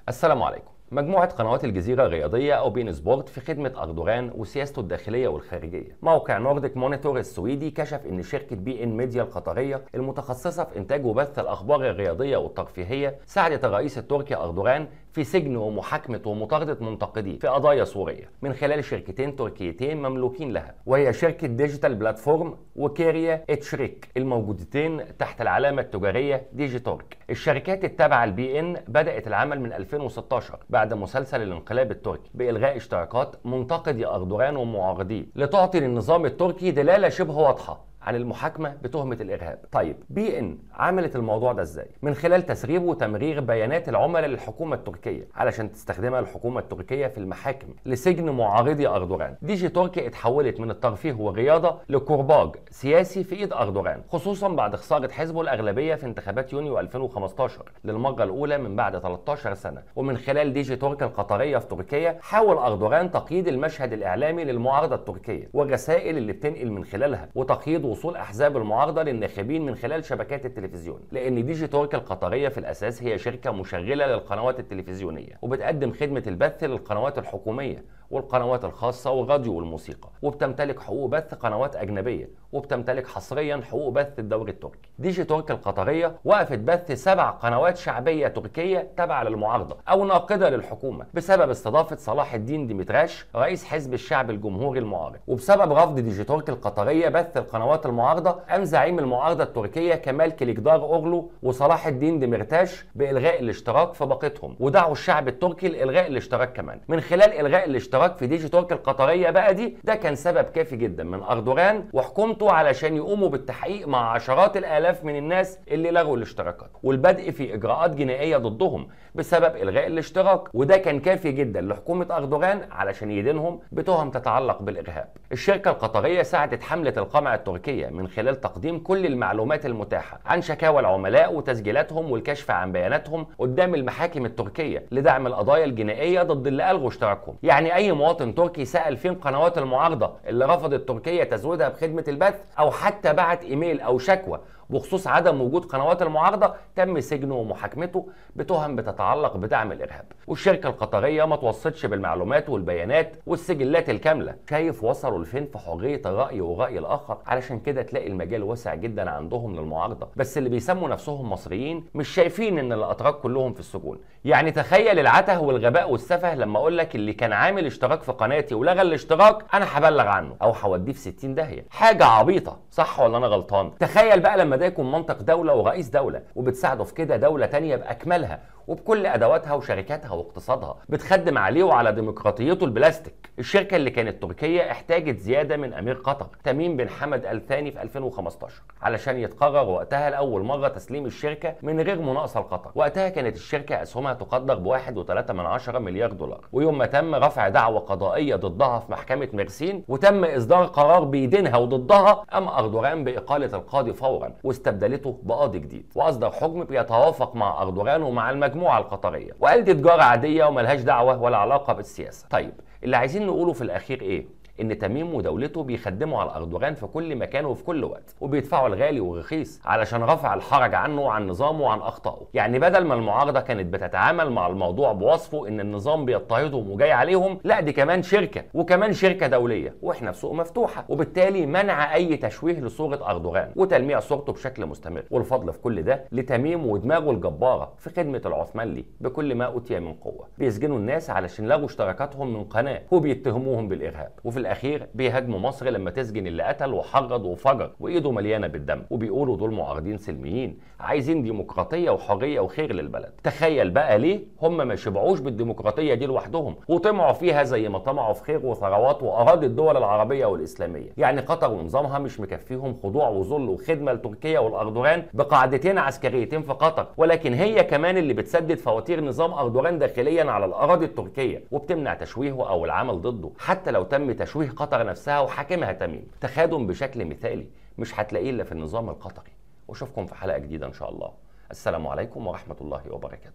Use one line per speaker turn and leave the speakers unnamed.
السلام عليكم مجموعة قنوات الجزيرة الرياضية أو بين سبورت في خدمة أردوغان وسياسته الداخلية والخارجية. موقع نورديك مونيتور السويدي كشف إن شركة بي إن ميديا القطرية المتخصصة في إنتاج وبث الأخبار الرياضية والترفيهية ساعدت الرئيس التركي أردوغان في سجن ومحاكمة ومطاردة منتقدين في قضايا سورية من خلال شركتين تركيتين مملوكين لها وهي شركة ديجيتال بلاتفورم وكيريا اتشريك الموجودتين تحت العلامة التجارية ديجي تورك. الشركات التابعة لبي إن بدأت العمل من 2016 بعد مسلسل الانقلاب التركي بإلغاء اشتراكات منتقدي أردوغان ومعارضيه لتعطي للنظام التركي دلالة شبه واضحة عن المحاكمه بتهمه الارهاب. طيب بي ان عملت الموضوع ده ازاي؟ من خلال تسريب وتمرير بيانات العملاء للحكومه التركيه علشان تستخدمها الحكومه التركيه في المحاكم لسجن معارضي اردوغان. ديجي تركي اتحولت من الترفيه والرياضه لكرباج سياسي في ايد اردوغان، خصوصا بعد خساره حزبه الاغلبيه في انتخابات يونيو 2015 للمره الاولى من بعد 13 سنه، ومن خلال ديجي تركي القطريه في تركيا حاول اردوغان تقييد المشهد الاعلامي للمعارضه التركيه والرسائل اللي بتنقل من خلالها وتقييد وصول احزاب المعارضه للناخبين من خلال شبكات التلفزيون لان ديجي تورك القطريه في الاساس هي شركه مشغله للقنوات التلفزيونيه وبتقدم خدمه البث للقنوات الحكوميه والقنوات الخاصة والراديو والموسيقى وبتمتلك حقوق بث قنوات أجنبية وبتمتلك حصريا حقوق بث الدوري التركي ديجي تورك القطرية وقفت بث سبع قنوات شعبية تركية تابعة للمعارضة أو ناقدة للحكومة بسبب استضافة صلاح الدين ديمتراش رئيس حزب الشعب الجمهوري المعارض وبسبب رفض ديجي تورك القطرية بث القنوات المعارضة قام زعيم المعارضة التركية كمال كليكدار أوغلو وصلاح الدين ديمرتاش بإلغاء الاشتراك في باقتهم ودعوا الشعب التركي لإلغاء الاشتراك كمان من خلال إلغاء الاشتراك الاشتراك في ديجي تورك القطريه بقى دي ده كان سبب كافي جدا من اردوغان وحكومته علشان يقوموا بالتحقيق مع عشرات الالاف من الناس اللي لغوا الاشتراكات والبدء في اجراءات جنائيه ضدهم بسبب الغاء الاشتراك وده كان كافي جدا لحكومه اردوغان علشان يدينهم بتهم تتعلق بالارهاب الشركه القطريه ساعدت حمله القمع التركيه من خلال تقديم كل المعلومات المتاحه عن شكاوى العملاء وتسجيلاتهم والكشف عن بياناتهم قدام المحاكم التركيه لدعم القضايا الجنائيه ضد اللي الغوا اشتراكهم يعني اي مواطن تركي سأل فين قنوات المعارضة اللي رفضت تركيا تزويدها بخدمة البث أو حتى بعت إيميل أو شكوى بخصوص عدم وجود قنوات المعارضة تم سجنه ومحاكمته بتهم بتتعلق بدعم الإرهاب والشركة القطرية ما توصتش بالمعلومات والبيانات والسجلات الكاملة شايف وصلوا لفين في حرية الرأي ورأي الآخر علشان كده تلاقي المجال واسع جدا عندهم للمعارضة بس اللي بيسموا نفسهم مصريين مش شايفين ان الأتراك كلهم في السجون يعني تخيل العته والغباء والسفه لما اقول لك اللي كان عامل اشتراك في قناتي ولغى الاشتراك انا هبلغ عنه او هوديه في 60 داهيه حاجه عبيطه صح ولا انا غلطان تخيل بقى لما ده يكون منطق دوله ورئيس دوله وبتساعده في كده دوله تانية باكملها وبكل ادواتها وشركاتها واقتصادها بتخدم عليه وعلى ديمقراطيته البلاستيك الشركه اللي كانت تركيه احتاجت زياده من امير قطر تميم بن حمد ال ثاني في 2015 علشان يتقرر وقتها لاول مره تسليم الشركه من غير مناقصه لقطر وقتها كانت الشركه اسهمها تقدر ب 1.3 مليار دولار ويوم ما تم رفع دعوى قضائيه ضدها في محكمه ميرسين وتم اصدار قرار بيدينها وضدها قام اردوغان باقاله القاضي فورا واستبدلته بقاضي جديد واصدر حكم بيتوافق مع اردوغان ومع المجموعه القطريه وقال دي تجاره عاديه وملهاش دعوه ولا علاقه بالسياسه طيب اللي عايزين نقوله في الاخير ايه ان تميم ودولته بيخدموا على اردوغان في كل مكان وفي كل وقت وبيدفعوا الغالي والرخيص علشان رفع الحرج عنه وعن نظامه وعن اخطائه يعني بدل ما المعارضه كانت بتتعامل مع الموضوع بوصفه ان النظام بيضطهدهم وجاي عليهم لا دي كمان شركه وكمان شركه دوليه واحنا في سوق مفتوحه وبالتالي منع اي تشويه لصوره اردوغان وتلميع صورته بشكل مستمر والفضل في كل ده لتميم ودماغه الجباره في خدمه العثمانلي بكل ما اوتي من قوه بيسجنوا الناس علشان لغوا اشتراكاتهم من قناه وبيتهموهم بالارهاب وفي الاخير بيهاجموا مصر لما تسجن اللي قتل وحرض وفجر وايده مليانه بالدم وبيقولوا دول معارضين سلميين عايزين ديمقراطيه وحريه وخير للبلد تخيل بقى ليه هم ما شبعوش بالديمقراطيه دي لوحدهم وطمعوا فيها زي ما طمعوا في خير وثروات واراضي الدول العربيه والاسلاميه يعني قطر ونظامها مش مكفيهم خضوع وذل وخدمه لتركيا والاردوغان بقاعدتين عسكريتين في قطر ولكن هي كمان اللي بتسدد فواتير نظام اردوغان داخليا على الاراضي التركيه وبتمنع تشويهه او العمل ضده حتى لو تم تشويه قطر نفسها وحاكمها تميم تخادم بشكل مثالي مش هتلاقيه الا في النظام القطري واشوفكم في حلقه جديده ان شاء الله السلام عليكم ورحمه الله وبركاته